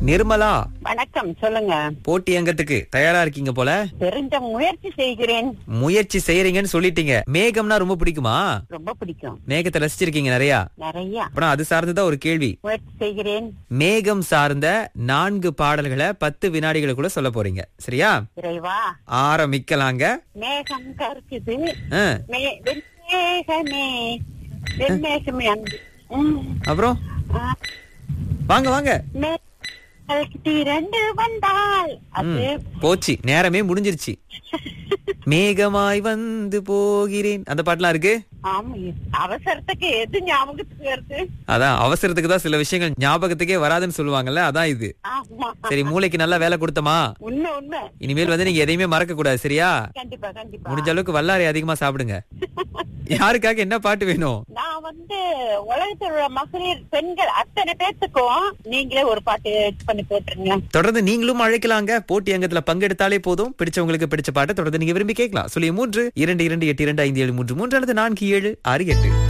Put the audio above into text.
நிர்மலா வணக்கம் சொல்லுங்க போட்டி அங்கத்துக்கு தயாரா இருக்கீங்க போல தெரிஞ்ச முயற்சி செய்கிறேன் முயற்சி செய்யறீங்கன்னு சொல்லிட்டீங்க மேகம்னா ரொம்ப பிடிக்குமா ரொம்ப பிடிக்கும் மேகத்தை ரசிச்சிருக்கீங்க நிறைய நிறைய அப்புறம் அது சார்ந்துதான் ஒரு கேள்வி முயற்சி செய்கிறேன் மேகம் சார்ந்த நான்கு பாடல்களை பத்து வினாடிகளுக்குள்ள சொல்ல போறீங்க சரியா இறைவா ஆரம்பிக்கலாங்க மேகம் கருக்குது ஆ, மே- வெண்மேகமே வெண்மேகமே அன்பு ம். அப்புறம் ஆ, வாங்க வாங்க மேகங்கள் திரண்டு வந்தால் அது ம், போச்சு நேரமே முடிஞ்சிருச்சு மேகமாய் வந்து போகிறேன் அந்த பாட்டுலாம் இருக்கு ஆமா அவசரத்துக்கு எது ஞாபகத்துக்கு வருது அதான் அவசரத்துக்கு தான் சில விஷயங்கள் ஞாபகத்துக்கே வராதுன்னு சொல்லுவாங்கல்ல அதான் இது ஆமா சரி மூளைக்கு நல்லா வேலை கொடுத்தமா உண்மை உண்மை இனிமேல் வந்து நீங்க எதையுமே மறக்க கூடாது சரியா கண்டிப்பா கண்டிப்பா முடிஞ்ச அளவுக்கு வல்லாரை அதிகமா சாப்பிடுங்க யாருக்காக என்ன பாட்டு வேணும் நான் வந்து உலகத்தில் உள்ள மகளிர் பெண்கள் அத்தனை பேர்த்துக்கும் நீங்களே ஒரு பாட்டு edit பண்ணி போட்டுருங்க தொடர்ந்து நீங்களும் அழைக்கலாங்க போட்டி அங்கத்துல பங்கெடுத்தாலே போதும் பிடிச்சவங்களுக்கு பிடிச்ச பாட்டை தொடர்ந்து நீங்க விரும்பி கேட்கலாம் சொல்லி மூன்று இரண்டு இரண்டு எட்டு இரண்டு ஐந்து ஏழு மூன்று மூன்று அல்லது நான்கு ஏழு ஆறு எட்டு